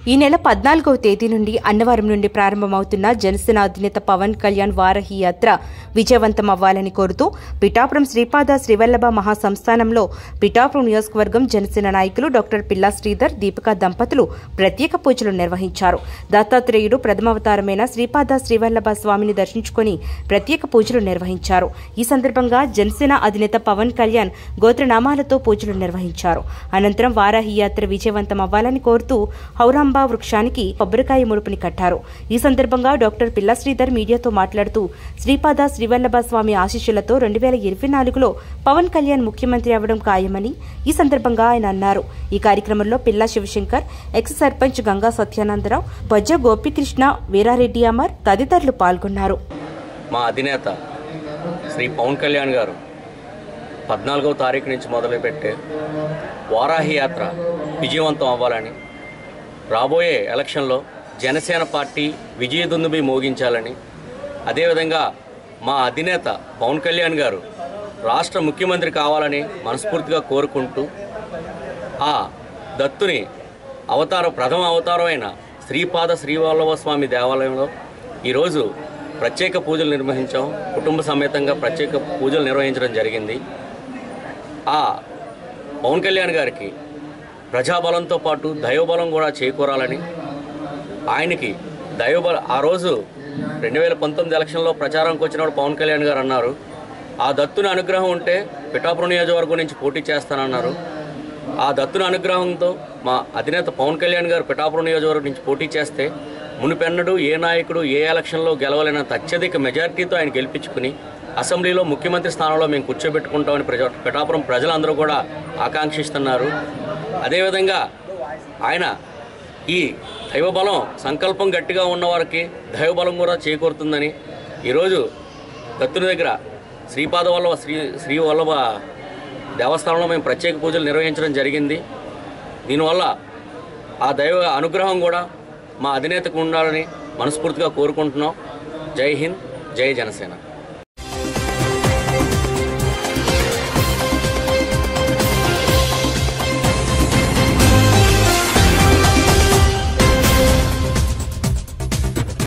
ఈ నెల పద్నాలుగవ తేదీ నుండి అన్నవరం నుండి ప్రారంభమవుతున్న జనసేన అధినేత పవన్ కళ్యాణ్ వారహి యాత్ర విజయవంతం అవ్వాలని కోరుతూ పిఠాపురం శ్రీపాద శ్రీవల్లభ మహాసంస్థానంలో పిఠాపురం నియోజకవర్గం జనసేన నాయకులు డాక్టర్ పిల్లా శ్రీధర్ దీపికా దంపతులు ప్రత్యేక పూజలు నిర్వహించారు దత్తాత్రేయుడు ప్రథమావతారమైన శ్రీపాద శ్రీవల్లభ స్వామిని దర్శించుకుని ప్రత్యేక పూజలు నిర్వహించారు ఈ సందర్భంగా జనసేన అధినేత పవన్ కళ్యాణ్ గోత్రనామాలతో పూజలు నిర్వహించారు అనంతరం వారాహి యాత్ర విజయవంతం అవ్వాలని కోరుతూ హౌరాంబా వృక్షానికి కొబ్బరికాయ ముడుపుని కట్టారు ఈ సందర్భంగా డాక్టర్ పిల్ల శ్రీధర్ మీడియాతో మాట్లాడుతూ శ్రీపాద శ్రీవల్లభ స్వామి ఆశీస్సులతో రెండు వేల ఇరవై నాలుగులో పవన్ కళ్యాణ్ ముఖ్యమంత్రి అవ్వడం ఖాయమని ఈ సందర్భంగా ఆయన అన్నారు ఈ కార్యక్రమంలో పిల్లా శివశంకర్ ఎక్స్ సర్పంచ్ గంగా సత్యానందరావు బొజ్జ గోపికృష్ణ వీరారెడ్డి అమర్ తదితరులు పాల్గొన్నారు మా అధినేత శ్రీ పవన్ కళ్యాణ్ గారు పద్నాలుగవ తారీఖు నుంచి మొదలుపెట్టే వారాహి యాత్ర విజయవంతం అవ్వాలని రాబోయే ఎలక్షన్లో జనసేన పార్టీ విజయదుందుబి మోగించాలని అదేవిధంగా మా అధినేత పవన్ కళ్యాణ్ గారు రాష్ట్ర ముఖ్యమంత్రి కావాలని మనస్ఫూర్తిగా కోరుకుంటూ ఆ దత్తుని అవతార ప్రథమ అవతారమైన శ్రీపాద శ్రీవల్లభ స్వామి దేవాలయంలో ఈరోజు ప్రత్యేక పూజలు నిర్వహించాం కుటుంబ సమేతంగా ప్రత్యేక పూజలు నిర్వహించడం జరిగింది ఆ పవన్ కళ్యాణ్ గారికి ప్రజాబలంతో పాటు దైవబలం కూడా చేకూరాలని ఆయనకి దైవబల ఆ రోజు రెండు వేల పంతొమ్మిది ఎలక్షన్లో ప్రచారంకి వచ్చినప్పుడు పవన్ కళ్యాణ్ గారు అన్నారు ఆ దత్తుని అనుగ్రహం ఉంటే పిఠాపురం నియోజకవర్గం నుంచి పోటీ చేస్తానన్నారు ఆ దత్తుని అనుగ్రహంతో మా అధినేత పవన్ కళ్యాణ్ గారు పిఠాపురం నియోజకవర్గం నుంచి పోటీ చేస్తే మునిపెన్నడు ఏ నాయకుడు ఏ ఎలక్షన్లో గెలవలేనంత అత్యధిక మెజారిటీతో ఆయన గెలిపించుకుని అసెంబ్లీలో ముఖ్యమంత్రి స్థానంలో మేము కూర్చోబెట్టుకుంటామని ప్రజా పిఠాపురం ప్రజలందరూ కూడా ఆకాంక్షిస్తున్నారు అదేవిధంగా ఆయన ఈ దైవబలం సంకల్పం గట్టిగా ఉన్నవారికి దైవబలం కూడా చేకూరుతుందని ఈరోజు దత్తుని దగ్గర శ్రీపాద వల్లభ శ్రీ శ్రీ వల్లభ దేవస్థానంలో మేము ప్రత్యేక పూజలు నిర్వహించడం జరిగింది దీనివల్ల ఆ దైవ అనుగ్రహం కూడా మా అధినేతకు ఉండాలని మనస్ఫూర్తిగా కోరుకుంటున్నాం జై హింద్ జై జనసేన